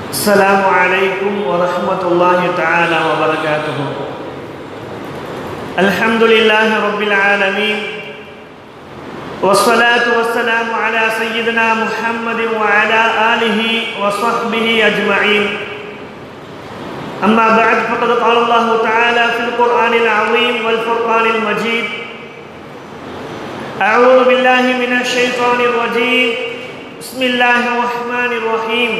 السلام عليكم ورحمة الله تعالى وبركاته الحمد لله رب العالمين والصلاة والسلام على سيدنا محمد وعلى آله وصحبه أجمعين أما بعد فقد قال الله تعالى في القرآن العظيم والفرقان المجيد أعوذ بالله من الشيطان الرجيم بسم الله الرحمن الرحيم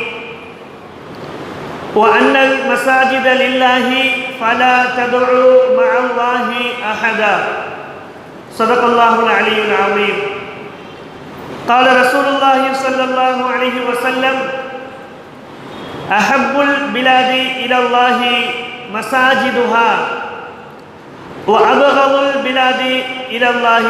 وأن المساجد لله فلا تدعوا مع الله أحدا صدق الله العلي العظيم قال رسول الله صلى الله عليه وسلم أحب البلاد إلى الله مساجدها وأبغض البلاد إلى الله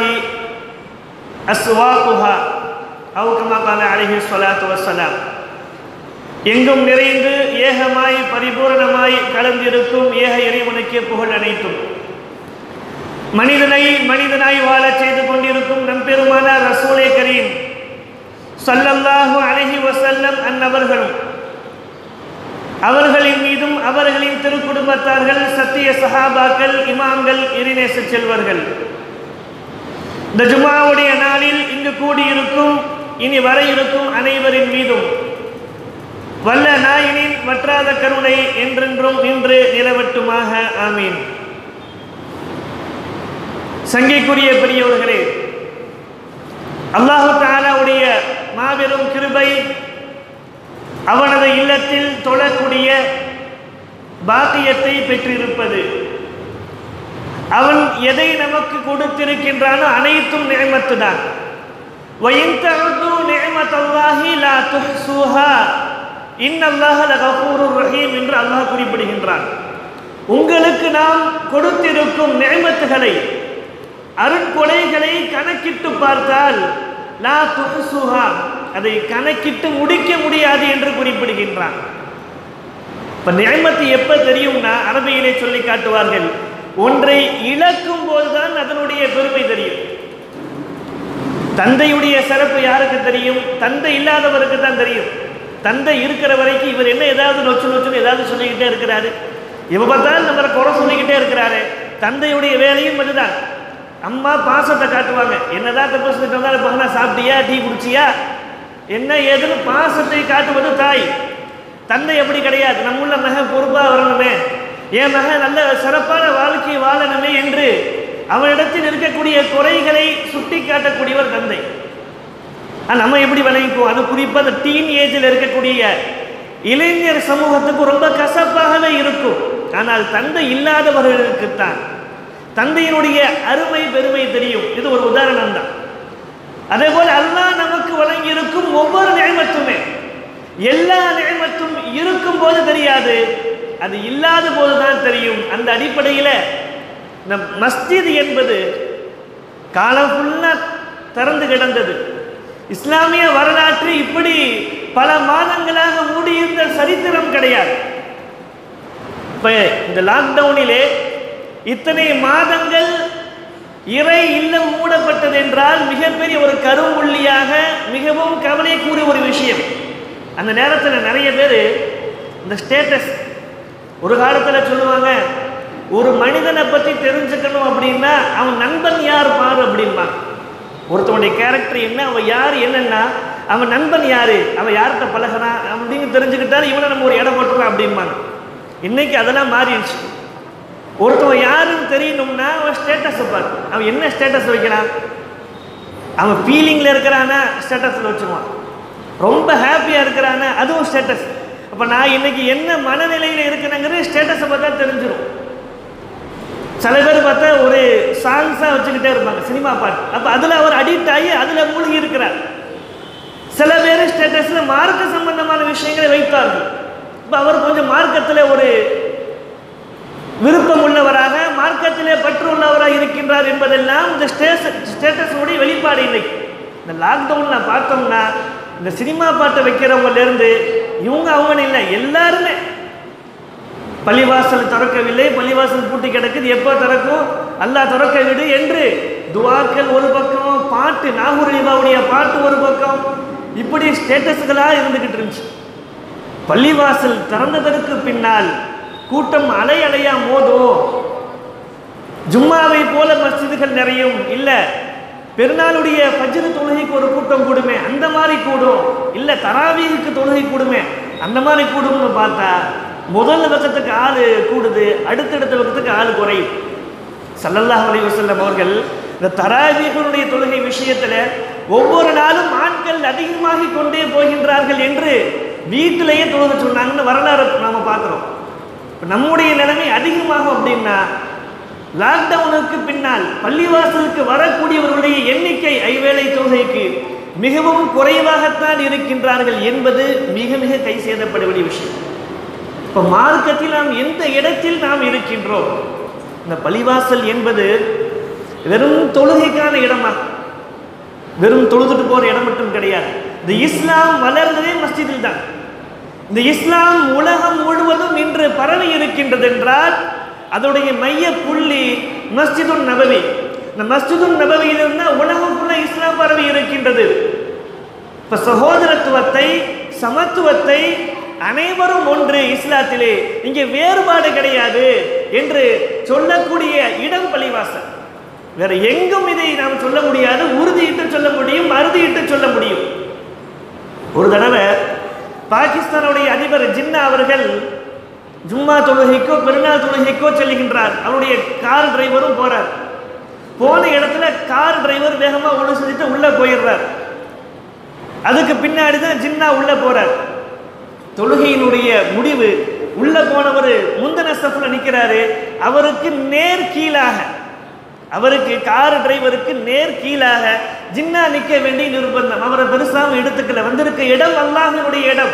أسواقها أو كما قال عليه الصلاة والسلام எங்கும் நிறைந்து ஏகமாய் பரிபூரணமாய் கலந்திருக்கும் ஏக இறைவனுக்கே புகழ் அனைத்தும் மனிதனை மனிதனாய் வாழச் செய்து கொண்டிருக்கும் நம்பெருமான ரசூலே கரீம் சல்லல்லாஹு அலஹி வசல்லம் அந்நபர்களும் அவர்களின் மீதும் அவர்களின் திருக்குடும்பத்தார்கள் சத்திய சஹாபாக்கள் இமாம்கள் இரிநேச செல்வர்கள் இந்த ஜுமாவுடைய நாளில் இங்கு கூடியிருக்கும் இனி வர இருக்கும் அனைவரின் மீதும் வல்ல நாயினின் வற்றாத கருணை என்றென்றும் இன்று நிலவட்டுமாக ஆமீன் சங்கைக்குரிய பெரியவர்களே அல்லாஹு தாலாவுடைய மாபெரும் கிருபை அவனது இல்லத்தில் தொழக்கூடிய பாக்கியத்தை பெற்றிருப்பது அவன் எதை நமக்கு கொடுத்திருக்கின்றானோ அனைத்தும் நியமத்து தான் ரஹீம் என்று அல்லாஹ் குறிப்பிடுகின்றான் உங்களுக்கு நாம் கொடுத்திருக்கும் நியமத்துகளை அருட்கொலைகளை கணக்கிட்டு பார்த்தால் லா துஹசுஹா அதை கணக்கிட்டு முடிக்க முடியாது என்று குறிப்பிடுகின்றான் இப்போ நியமத்து எப்போ தெரியும்னா அரபியிலே சொல்லி காட்டுவார்கள் ஒன்றை இழக்கும் போதுதான் அதனுடைய பெருமை தெரியும் தந்தையுடைய சிறப்பு யாருக்கு தெரியும் தந்தை இல்லாதவருக்கு தான் தெரியும் தந்தை இருக்கிற வரைக்கும் இவர் என்ன ஏதாவது நொச்சு நொச்சுன்னு ஏதாவது சொல்லிக்கிட்டே இருக்கிறாரு இவ பார்த்தாலும் நம்ம குறை சொல்லிக்கிட்டே இருக்கிறாரு தந்தையுடைய வேலையும் அதுதான் அம்மா பாசத்தை காட்டுவாங்க என்னதான் தப்பு சொல்லிட்டு இருந்தாலும் பகனா சாப்பிட்டியா டீ குடிச்சியா என்ன ஏதுன்னு பாசத்தை காட்டுவது தாய் தந்தை எப்படி கிடையாது நம்முள்ள மகன் பொறுப்பாக வரணுமே என் மகன் நல்ல சிறப்பான வாழ்க்கை வாழணுமே என்று அவனிடத்தில் இருக்கக்கூடிய குறைகளை சுட்டி காட்டக்கூடியவர் தந்தை நம்ம எப்படி விளங்கிக்குவோம் அது குறிப்பாக அந்த டீன் ஏஜில் இருக்கக்கூடிய இளைஞர் சமூகத்துக்கு ரொம்ப கசப்பாகவே இருக்கும் ஆனால் தந்தை இல்லாதவர்களுக்குத்தான் தந்தையினுடைய அருமை பெருமை தெரியும் இது ஒரு உதாரணம் தான் அதே போல் அல்லாஹ் நமக்கு வழங்கி இருக்கும் ஒவ்வொரு நியமத்துமே எல்லா நியமத்தும் இருக்கும் போது தெரியாது அது இல்லாத போது தான் தெரியும் அந்த அடிப்படையில் இந்த மஸ்ஜித் என்பது காலம் ஃபுல்லாக திறந்து கிடந்தது இஸ்லாமிய வரலாற்று இப்படி பல மாதங்களாக மூடியிருந்த சரித்திரம் கிடையாது இப்போ இந்த லாக்டவுனிலே இத்தனை மாதங்கள் இறை இல்லம் மூடப்பட்டது என்றால் மிகப்பெரிய ஒரு கரும்புள்ளியாக மிகவும் கவலைக்குரிய ஒரு விஷயம் அந்த நேரத்தில் நிறைய பேர் இந்த ஸ்டேட்டஸ் ஒரு காலத்தில் சொல்லுவாங்க ஒரு மனிதனை பற்றி தெரிஞ்சுக்கணும் அப்படின்னா அவன் நண்பன் யார் பாரு அப்படின்பாங்க ஒருத்தவனுடைய கேரக்டர் என்ன அவன் யார் என்னன்னா அவன் நண்பன் யார் அவன் யார்கிட்ட பழகிறான் அப்படின்னு தெரிஞ்சுக்கிட்டாலும் இவனை நம்ம ஒரு இடம் போட்டுருவான் அப்படிம்பாங்க இன்னைக்கு அதெல்லாம் மாறிடுச்சு ஒருத்தவன் யாருன்னு தெரியணும்னா அவன் ஸ்டேட்டஸை பாரு அவன் என்ன ஸ்டேட்டஸ் வைக்கிறான் அவன் ஃபீலிங்கில் இருக்கிறானா ஸ்டேட்டஸில் வச்சுருவான் ரொம்ப ஹாப்பியாக இருக்கிறானா அதுவும் ஸ்டேட்டஸ் அப்போ நான் இன்னைக்கு என்ன மனநிலையில் இருக்கிறேங்கிறது ஸ்டேட்டஸை பார்த்தா தெரிஞ்சிடும் சில பேர் பார்த்தா ஒரு சாங்ஸாக வச்சுக்கிட்டே இருப்பாங்க சினிமா பாட்டு அப்போ அதில் அவர் அடிக்ட் ஆகி அதில் மூழ்கி இருக்கிறார் சில பேர் ஸ்டேட்டஸில் மார்க்க சம்பந்தமான விஷயங்களை வைத்தார்கள் இப்போ அவர் கொஞ்சம் மார்க்கத்தில் ஒரு விருப்பம் உள்ளவராக மார்க்கத்திலே பற்று உள்ளவராக இருக்கின்றார் என்பதெல்லாம் இந்த ஸ்டேஸ் ஸ்டேட்டஸுடைய வெளிப்பாடு இல்லை இந்த லாக்டவுனில் பார்த்தோம்னா இந்த சினிமா பாட்டை வைக்கிறவங்கலேருந்து இவங்க அவங்கன்னு இல்லை எல்லாருமே பள்ளிவாசல் திறக்கவில்லை பள்ளிவாசல் பூட்டி கிடக்குது எப்போ திறக்கும் அல்லாஹ் திறக்க விடு என்று துவாக்கள் ஒரு பக்கம் பாட்டு நாகூர் ரீபாவுடைய பாட்டு ஒரு பக்கம் இப்படி ஸ்டேட்டஸ்களாக இருந்துக்கிட்டு இருந்துச்சு பள்ளிவாசல் திறந்ததற்கு பின்னால் கூட்டம் அலை அலையா மோதும் ஜும்மாவை போல மஸ்ஜிதுகள் நிறையும் இல்ல பெருநாளுடைய பஜ்ரு தொழுகைக்கு ஒரு கூட்டம் கூடுமே அந்த மாதிரி கூடும் இல்ல தராவீகுக்கு தொழுகை கூடுமே அந்த மாதிரி கூடும்னு பார்த்தா முதல் பக்கத்துக்கு ஆள் கூடுது அடுத்தடுத்த பக்கத்துக்கு ஆள் குறையும் சல்லல்லாஹு அலைஹி வஸல்லம் அவர்கள் இந்த தராவீகளுடைய தொழுகை விஷயத்துல ஒவ்வொரு நாளும் ஆண்கள் அதிகமாகி கொண்டே போகின்றார்கள் என்று வீட்டிலேயே தொழுக சொன்னாங்கன்னு வரலாறு நாம பார்க்கிறோம் இப்ப நம்முடைய நிலைமை அதிகமாகும் அப்படின்னா லாக்டவுனுக்கு பின்னால் பள்ளிவாசலுக்கு வரக்கூடியவர்களுடைய எண்ணிக்கை ஐவேளை தொகைக்கு மிகவும் குறைவாகத்தான் இருக்கின்றார்கள் என்பது மிக மிக கை சேதப்படக்கூடிய விஷயம் இப்ப மார்க்கத்தில் நாம் எந்த இடத்தில் நாம் இருக்கின்றோம் இந்த பள்ளிவாசல் என்பது வெறும் தொழுகைக்கான இடமா வெறும் தொழுதுட்டு போற இடம் மட்டும் கிடையாது இந்த இஸ்லாம் வளர்ந்ததே மஸ்ஜிதில் தான் இந்த இஸ்லாம் உலகம் முழுவதும் இன்று பரவி இருக்கின்றது என்றால் அதோடைய மைய புள்ளி மஸ்ஜிதுன் நபவி இந்த மஸ்ஜிதுன் நபவியிலிருந்து உலகம் ஃபுல்லா இஸ்லாம் பரவி இருக்கின்றது இப்ப சகோதரத்துவத்தை சமத்துவத்தை அனைவரும் ஒன்று இஸ்லாத்திலே இங்கே வேறுபாடு கிடையாது என்று சொல்லக்கூடிய இடம் பள்ளிவாசல் வேற எங்கும் இதை நாம் சொல்ல முடியாது உறுதியிட்டு சொல்ல முடியும் அறுதியிட்டு சொல்ல முடியும் ஒரு தடவை பாகிஸ்தானுடைய அதிபர் ஜின்னா அவர்கள் ஜும்மா தொழுகைக்கோ பெருநாள் தொழுகைக்கோ செல்லுகின்றார் அவருடைய கார் டிரைவரும் போறார் போன இடத்துல கார் டிரைவர் வேகமா ஒழு செஞ்சுட்டு உள்ள போயிடுறார் அதுக்கு பின்னாடி தான் ஜின்னா உள்ள போறார் தொழுகையினுடைய முடிவு உள்ள போனவர் முந்தன ஸ்டெப்ல நிக்கிறாரு அவருக்கு நேர் கீழாக அவருக்கு கார் டிரைவருக்கு நேர் கீழாக ஜின்னா நிற்க வேண்டிய நிர்பந்தம் அவரை பெருசாம எடுத்துக்கல வந்திருக்க இடம் அல்லாஹினுடைய இடம்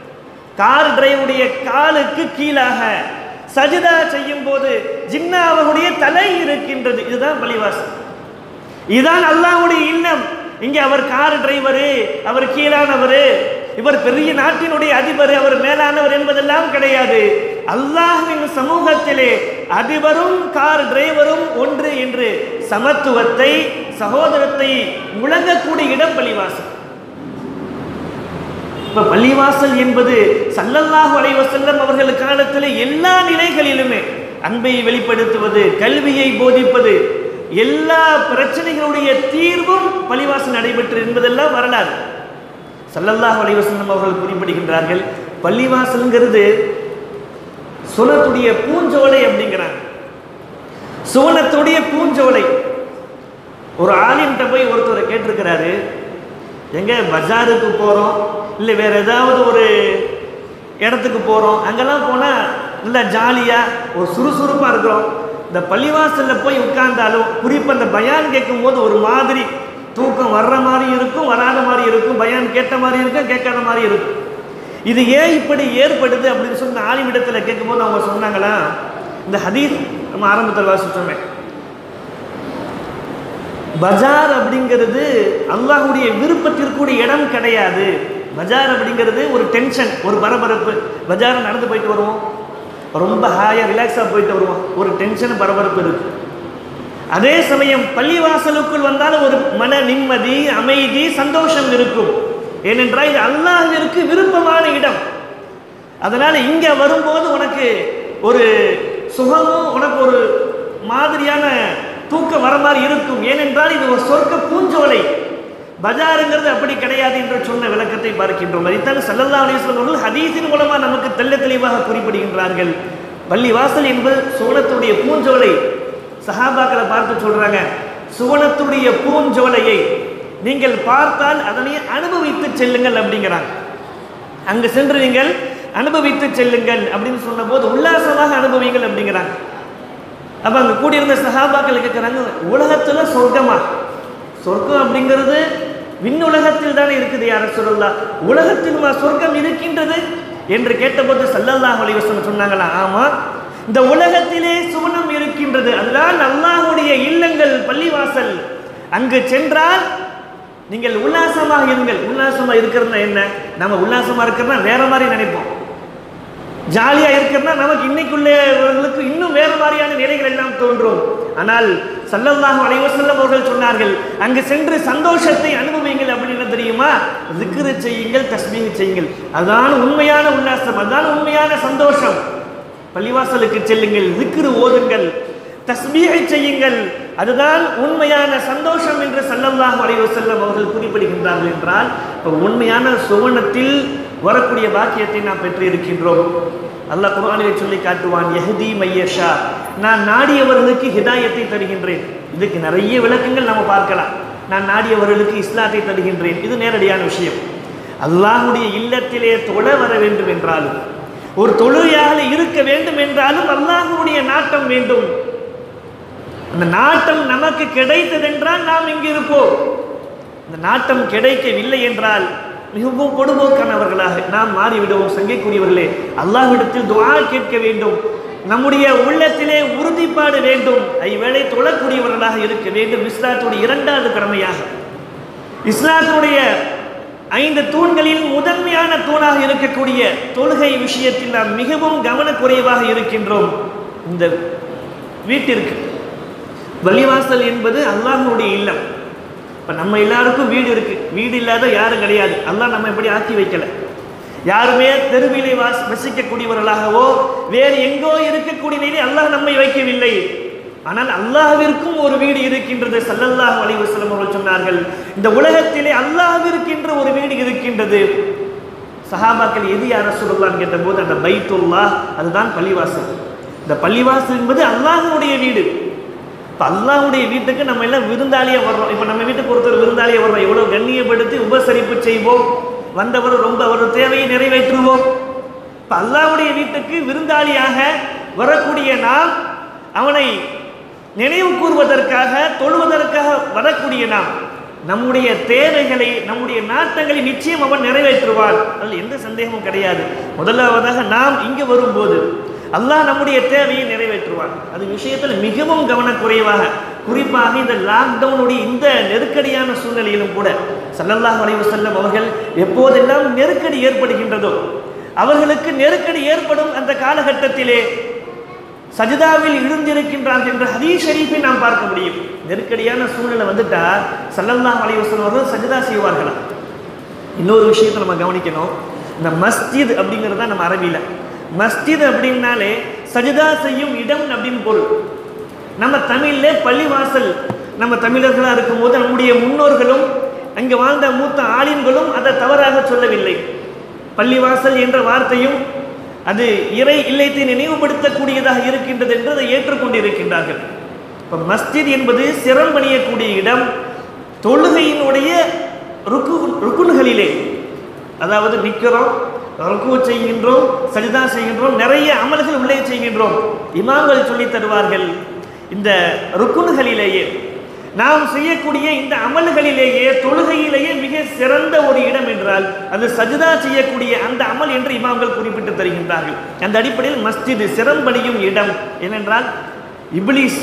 கார் டிரைவருடைய காலுக்கு கீழாக சஜிதா செய்யும் போது ஜின்னா அவருடைய தலை இருக்கின்றது இதுதான் பலிவாசல் இதுதான் அல்லாஹ்வுடைய இல்லம் இங்கே அவர் கார் டிரைவரு அவர் கீழானவர் இவர் பெரிய நாட்டினுடைய அதிபர் அவர் மேலானவர் என்பதெல்லாம் கிடையாது அல்லாஹ்வின் சமூகத்திலே அதிபரும் கார் டிரைவரும் ஒன்று என்று சமத்துவத்தை சகோதரத்தை முழங்கக்கூடிய இடம் பள்ளிவாசல் இப்ப பள்ளிவாசல் என்பது சல்லல்லாஹு அலைஹி வஸல்லம் அவர்கள் காலத்தில் எல்லா நிலைகளிலுமே அன்பை வெளிப்படுத்துவது கல்வியை போதிப்பது எல்லா பிரச்சனைகளுடைய தீர்வும் பள்ளிவாசல் நடைபெற்று என்பதெல்லாம் வரலாறு சல்லல்லாஹு அலைஹி வஸல்லம் அவர்கள் குறிப்பிடுகின்றார்கள் பள்ளிவாசல்ங்கிறது சுனத்துடைய பூஞ்சோலை அப்படிங்கிறாங்க சுவனத்துடைய பூஞ்சோலை ஒரு ஆலிம்கிட்ட போய் ஒருத்தர் கேட்டிருக்கிறாரு எங்க பஜாருக்கு போகிறோம் இல்லை வேற ஏதாவது ஒரு இடத்துக்கு போகிறோம் அங்கெல்லாம் போனால் நல்லா ஜாலியாக ஒரு சுறுசுறுப்பாக இருக்கிறோம் இந்த பள்ளிவாசலில் போய் உட்கார்ந்தாலும் குறிப்பாக அந்த பயான் கேட்கும் போது ஒரு மாதிரி தூக்கம் வர்ற மாதிரி இருக்கும் வராத மாதிரி இருக்கும் பயான் கேட்ட மாதிரி இருக்கும் கேட்காத மாதிரி இருக்கும் இது ஏன் இப்படி ஏற்படுது அப்படின்னு சொல்லி ஆலிமிடத்தில் கேட்கும்போது அவங்க சொன்னாங்களா இந்த ஹதீஸ் நம்ம ஆரம்பத்தில் வாசி சொன்னேன் பஜார் அப்படிங்கிறது அல்லாஹ்வுடைய விருப்பத்திற்குரிய இடம் கிடையாது பஜார் அப்படிங்கிறது ஒரு டென்ஷன் ஒரு பரபரப்பு பஜார் நடந்து போயிட்டு வருவோம் ரொம்ப ஹாயாக ரிலாக்ஸாக போயிட்டு வருவோம் ஒரு டென்ஷன் பரபரப்பு இருக்கு அதே சமயம் பள்ளிவாசலுக்குள் வந்தாலும் ஒரு மன நிம்மதி அமைதி சந்தோஷம் இருக்கும் ஏனென்றால் இது அல்லாஹ்விற்கு விருப்பமான இடம் அதனால இங்க வரும்போது உனக்கு ஒரு சுகமும் உனக்கு ஒரு மாதிரியான தூக்கம் வர மாதிரி இருக்கும் ஏனென்றால் இது ஒரு சொர்க்க பூஞ்சோலை பஜாருங்கிறது அப்படி கிடையாது என்று சொன்ன விளக்கத்தை பார்க்கின்றோம் அதைத்தான் சல்லல்லா அலிஸ்லாம் அவர்கள் ஹதீஸின் மூலமாக நமக்கு தெள்ள தெளிவாக குறிப்பிடுகின்றார்கள் பள்ளி வாசல் என்பது சுவனத்துடைய பூஞ்சோலை சஹாபாக்களை பார்த்து சொல்றாங்க சுவனத்துடைய பூஞ்சோலையை நீங்கள் பார்த்தால் அதனை அனுபவித்து செல்லுங்கள் அப்படிங்கிறாங்க அங்கு சென்று நீங்கள் அனுபவித்து செல்லுங்கள் அப்படின்னு சொன்னபோது உல்லாசமாக அனுபவிங்கள் அப்படிங்கிறாங்க அப்ப அங்க கூடியிருந்த சஹாபாக்கள் கேட்குறாங்க உலகத்துல சொர்க்கமா சொர்க்கம் அப்படிங்கிறது விண்ணுலகத்தில் தானே இருக்குது யார சொல்லலாம் உலகத்தில் சொர்க்கம் இருக்கின்றது என்று கேட்டபோது சல்லல்லாஹு அலைஹி வஸல்லம் சொன்னாங்களா ஆமா இந்த உலகத்திலே சுவனம் இருக்கின்றது அதுதான் அல்லாஹ்வுடைய இல்லங்கள் பள்ளிவாசல் அங்கு சென்றால் நீங்கள் உல்லாசமாக இருங்கள் உல்லாசமா இருக்கிறதுனா என்ன நம்ம உல்லாசமா இருக்கிறதுனா வேற மாதிரி நினைப்போம் ஜாலியாக இருக்கிறதுனா நமக்கு இன்னைக்குள்ளவர்களுக்கு இன்னும் வேறு மாதிரியான நிலைகள் எல்லாம் தோன்றும் ஆனால் சல்லல்லாஹு அலைஹி வஸல்லம் அவர்கள் சொன்னார்கள் அங்கு சென்று சந்தோஷத்தை அனுபவியுங்கள் அப்படின்னு என்ன தெரியுமா திக்ரு செய்யுங்கள் தஸ்மீக செய்யுங்கள் அதுதான் உண்மையான உல்லாசம் அதுதான் உண்மையான சந்தோஷம் பள்ளிவாசலுக்கு செல்லுங்கள் திக்ரு ஓதுங்கள் தஸ்மீகை செய்யுங்கள் அதுதான் உண்மையான சந்தோஷம் என்று சல்லல்லாஹு அலைஹி வஸல்லம் அவர்கள் குறிப்பிடுகின்றார்கள் என்றால் இப்போ உண்மையான சுவனத்தில் வரக்கூடிய பாக்கியத்தை நாம் பெற்றிருக்கின்றோம் அல்லாஹ் குர்ஆனிலே சொல்லி காட்டுவான் யஹ்தி மையஷா நான் நாடியவர்களுக்கு ஹிதாயத்தை தருகின்றேன் இதுக்கு நிறைய விளக்கங்கள் நம்ம பார்க்கலாம் நான் நாடியவர்களுக்கு இஸ்லாத்தை தருகின்றேன் இது நேரடியான விஷயம் அல்லாஹ்வுடைய இல்லத்திலே தொழ வர வேண்டும் என்றாலும் ஒரு தொழுகையாக இருக்க வேண்டும் என்றாலும் அல்லாஹ்வுடைய நாட்டம் வேண்டும் அந்த நாட்டம் நமக்கு கிடைத்ததென்றால் நாம் இங்கு இருப்போம் அந்த நாட்டம் கிடைக்கவில்லை என்றால் மிகவும் பொடுபோக்கானவர்களாக நாம் மாறிவிடுவோம் சங்கைக்குரியவர்களே அல்லாஹ்விடத்தில் துஆ கேட்க வேண்டும் நம்முடைய உள்ளத்திலே உறுதிப்பாடு வேண்டும் ஐவேளை தொழக்கூடியவர்களாக இருக்க வேண்டும் இஸ்லாத்துடைய இரண்டாவது கடமையாக இஸ்லாத்துடைய ஐந்து தூண்களில் முதன்மையான தூணாக இருக்கக்கூடிய தொழுகை விஷயத்தில் நாம் மிகவும் கவனக்குறைவாக இருக்கின்றோம் இந்த வீட்டிற்கு பள்ளிவாசல் என்பது அல்லாஹ்வுடைய இல்லம் இப்போ நம்ம எல்லாருக்கும் வீடு இருக்கு வீடு இல்லாத யாரும் கிடையாது அல்லாஹ் நம்ம எப்படி ஆக்கி வைக்கல யாருமே தெருவிலே வாஸ் வசிக்கக்கூடியவர்களாகவோ வேறு எங்கோ இருக்கக்கூடிய நிலையில் அல்லாஹ் நம்மை வைக்கவில்லை ஆனால் அல்லாஹ்விற்கும் ஒரு வீடு இருக்கின்றது சல்லல்லாஹு அலைஹி வஸல்லம் அவர்கள் சொன்னார்கள் இந்த உலகத்திலே அல்லாஹ்விற்கென்ற ஒரு வீடு இருக்கின்றது சஹாபாக்கள் எது யார சொல்லலான்னு கேட்டபோது அந்த பைத்துல்லாஹ் அதுதான் பள்ளிவாசல் இந்த பள்ளிவாசல் என்பது அல்லாஹ்வுடைய வீடு இப்போ அல்லாஹ்வுடைய வீட்டுக்கு நம்ம எல்லாம் விருந்தாளியாக வர்றோம் இப்போ நம்ம வீட்டுக்கு ஒருத்தர் விருந்தாளியாக வர்றோம் எவ்வளோ கண்ணியப்படுத்தி உபசரிப்பு செய்வோம் வந்தவர் ரொம்ப அவர் தேவையை நிறைவேற்றுவோம் இப்போ அல்லாஹ்வுடைய வீட்டுக்கு விருந்தாளியாக வரக்கூடிய நாம் அவனை நினைவு கூறுவதற்காக தொழுவதற்காக வரக்கூடிய நாம் நம்முடைய தேவைகளை நம்முடைய நாட்டங்களை நிச்சயம் அவன் நிறைவேற்றுவான் அதில் எந்த சந்தேகமும் கிடையாது முதலாவதாக நாம் இங்கு வரும்போது அல்லாஹ் நம்முடைய தேவையை நிறைவேற்றுவான் அது விஷயத்தில் மிகவும் கவனக்குறைவாக குறிப்பாக இந்த லாக்டவுனுடைய இந்த நெருக்கடியான சூழ்நிலையிலும் கூட சல்லல்லாஹு அலைஹி வஸல்லம் அவர்கள் எப்போதெல்லாம் நெருக்கடி ஏற்படுகின்றதோ அவர்களுக்கு நெருக்கடி ஏற்படும் அந்த காலகட்டத்திலே சஜிதாவில் இருந்திருக்கின்றார்கள் என்ற ஹதீஸ் ஷரீஃபை நாம் பார்க்க முடியும் நெருக்கடியான சூழ்நிலை வந்துட்டா சல்லல்லாஹு அலைஹி வஸல்லம் அவர்கள் சஜிதா செய்வார்களா இன்னொரு விஷயத்தை நம்ம கவனிக்கணும் இந்த மஸ்ஜித் அப்படிங்கிறது தான் நம்ம அரபியில் மஸ்ஜித் அப்படின்னாலே சஜிதா செய்யும் இடம் அப்படின்னு பொருள் நம்ம தமிழில் பள்ளிவாசல் நம்ம தமிழர்களாக இருக்கும்போது நம்முடைய முன்னோர்களும் அங்கே வாழ்ந்த மூத்த ஆலிம்களும் அதை தவறாக சொல்லவில்லை பள்ளிவாசல் என்ற வார்த்தையும் அது இறை இல்லத்தை நினைவுபடுத்தக்கூடியதாக இருக்கின்றது என்று அதை ஏற்றுக்கொண்டிருக்கின்றார்கள் இப்போ மஸ்ஜித் என்பது சிரம்பணியக்கூடிய இடம் தொழுகையினுடைய ருக்கு ருக்குன்களிலே அதாவது நிற்கிறோம் ருக்கு செய்கின்றோம் சஜிதா செய்கின்றோம் நிறைய அமல்கள் உள்ளே செய்கின்றோம் இமாம்கள் சொல்லித் தருவார்கள் இந்த ருக்குன்களிலேயே நாம் செய்யக்கூடிய இந்த அமல்களிலேயே தொழுகையிலேயே மிக சிறந்த ஒரு இடம் என்றால் அது சஜிதா செய்யக்கூடிய அந்த அமல் என்று இமாம்கள் குறிப்பிட்டு தருகின்றார்கள் அந்த அடிப்படையில் மஸ்ஜித் சிறம்பணியும் இடம் ஏனென்றால் இப்லீஸ்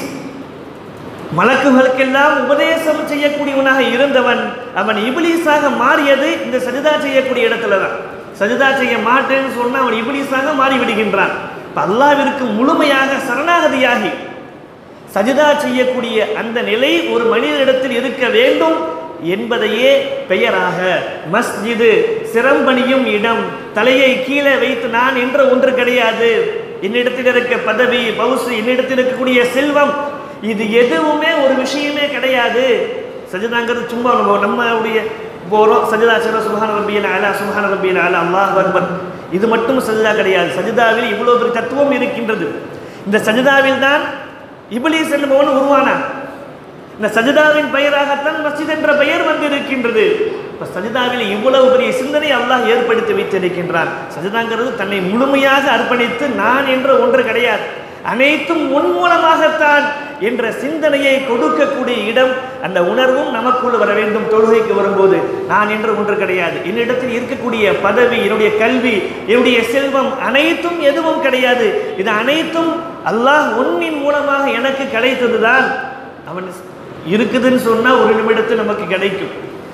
மலக்குகளுக்கெல்லாம் உபதேசம் செய்யக்கூடியவனாக இருந்தவன் அவன் இபிலிஸாக மாறியது இந்த சஜிதா செய்யக்கூடிய இடத்துல தான் சஜிதா செய்ய மாட்டேன்னு சொன்னா அவன் இபிலிஸாக மாறி விடுகின்றான் இப்ப அல்லாவிற்கு முழுமையாக சரணாகதியாகி சஜிதா செய்யக்கூடிய அந்த நிலை ஒரு மனிதனிடத்தில் இருக்க வேண்டும் என்பதையே பெயராக மஸ்ஜிது சிரம்பணியும் இடம் தலையை கீழே வைத்து நான் என்ற ஒன்று கிடையாது என்னிடத்தில் இருக்க பதவி பவுசு என்னிடத்தில் இருக்கக்கூடிய செல்வம் இது எதுவுமே ஒரு விஷயமே கிடையாது சஜிதாங்கிறது சும்மா நம்ம நம்மளுடைய போகிறோம் சஜிதா சில சுகான ரபியல் அலா சுகான ரபியல் அலா அல்லாஹ் அக்பர் இது மட்டும் சஜிதா கிடையாது சஜிதாவில் இவ்வளோ பெரிய தத்துவம் இருக்கின்றது இந்த சஜிதாவில் தான் இபிலிஸ் என்பவன் உருவானான் இந்த சஜிதாவின் பெயராகத்தான் மஸ்ஜித் என்ற பெயர் வந்து இருக்கின்றது இப்போ சஜிதாவில் இவ்வளவு பெரிய சிந்தனை அல்லாஹ் ஏற்படுத்தி வைத்திருக்கின்றான் சஜிதாங்கிறது தன்னை முழுமையாக அர்ப்பணித்து நான் என்ற ஒன்று கிடையாது அனைத்தும் உன் மூலமாகத்தான் என்ற சிந்தனையை கொடுக்கக்கூடிய இடம் அந்த உணர்வும் நமக்குள் வர வேண்டும் தொழுகைக்கு வரும்போது நான் என்று ஒன்று கிடையாது என்னிடத்தில் இருக்கக்கூடிய பதவி என்னுடைய கல்வி என்னுடைய செல்வம் அனைத்தும் எதுவும் கிடையாது இது அனைத்தும் அல்லாஹ் உன்னின் மூலமாக எனக்கு கிடைத்ததுதான் அவன் இருக்குதுன்னு சொன்னால் ஒரு நிமிடத்தில் நமக்கு கிடைக்கும்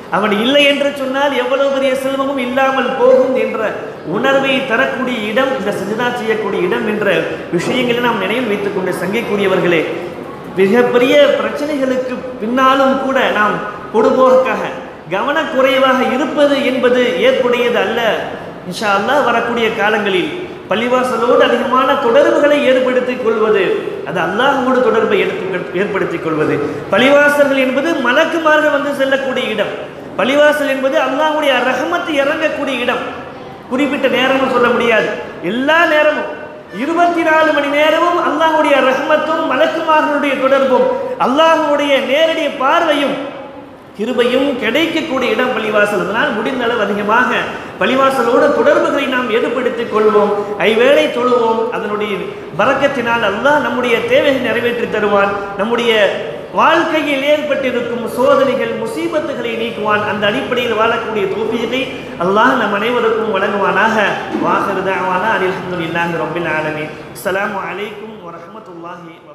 அவன் இல்லை என்று சொன்னால் எவ்வளவு பெரிய செல்வமும் இல்லாமல் போகும் என்ற உணர்வை தரக்கூடிய இடம் இந்த சஜிதா செய்யக்கூடிய இடம் என்ற விஷயங்களை நாம் நினைவில் வைத்துக் கொண்டு சங்கைக்குரியவர்களே மிகப்பெரிய பிரச்சனைகளுக்கு பின்னாலும் கூட நாம் பொடுபோக்காக கவனக்குறைவாக இருப்பது என்பது ஏற்புடையது அல்ல இன்ஷா அல்லாஹ் வரக்கூடிய காலங்களில் பள்ளிவாசலோடு அதிகமான தொடர்புகளை ஏற்படுத்திக் கொள்வது அது அல்லாஹோடு தொடர்பை எடுத்து ஏற்படுத்திக் கொள்வது பள்ளிவாசல்கள் என்பது மலக்குமார்கள் வந்து செல்லக்கூடிய இடம் பள்ளிவாசல் என்பது அல்லாஹ்வுடைய ரஹமத்து இறங்கக்கூடிய இடம் குறிப்பிட்ட நேரமும் சொல்ல முடியாது எல்லா நேரமும் இருபத்தி நாலு மணி நேரமும் அல்லாஹ்வுடைய ரஹமத்தும் மலக்குமார்களுடைய தொடர்பும் அல்லாஹ்வுடைய நேரடி பார்வையும் கிருபையும் கிடைக்கக்கூடிய இடம் பள்ளிவாசல் அதனால் முடிந்த அளவு அதிகமாக பள்ளிவாசலோடு தொடர்புகளை நாம் ஏற்படுத்திக் கொள்வோம் ஐவேளை தொழுவோம் அதனுடைய பறக்கத்தினால் அல்லாஹ் நம்முடைய தேவைகளை நிறைவேற்றி தருவான் நம்முடைய வாழ்க்கையில் ஏற்பட்டிருக்கும் சோதனைகள் முசீபத்துகளை நீக்குவான் அந்த அடிப்படையில் வாழக்கூடிய தோப்பியத்தை அல்லாஹ் நம் அனைவருக்கும் வழங்குவானாக வாஹிருதாவானா அலிஹம்துலில்லாஹி ரப்பில் ஆலமீன் அஸ்ஸலாமு அலைக்கும் வரஹ்மத்துல்லாஹி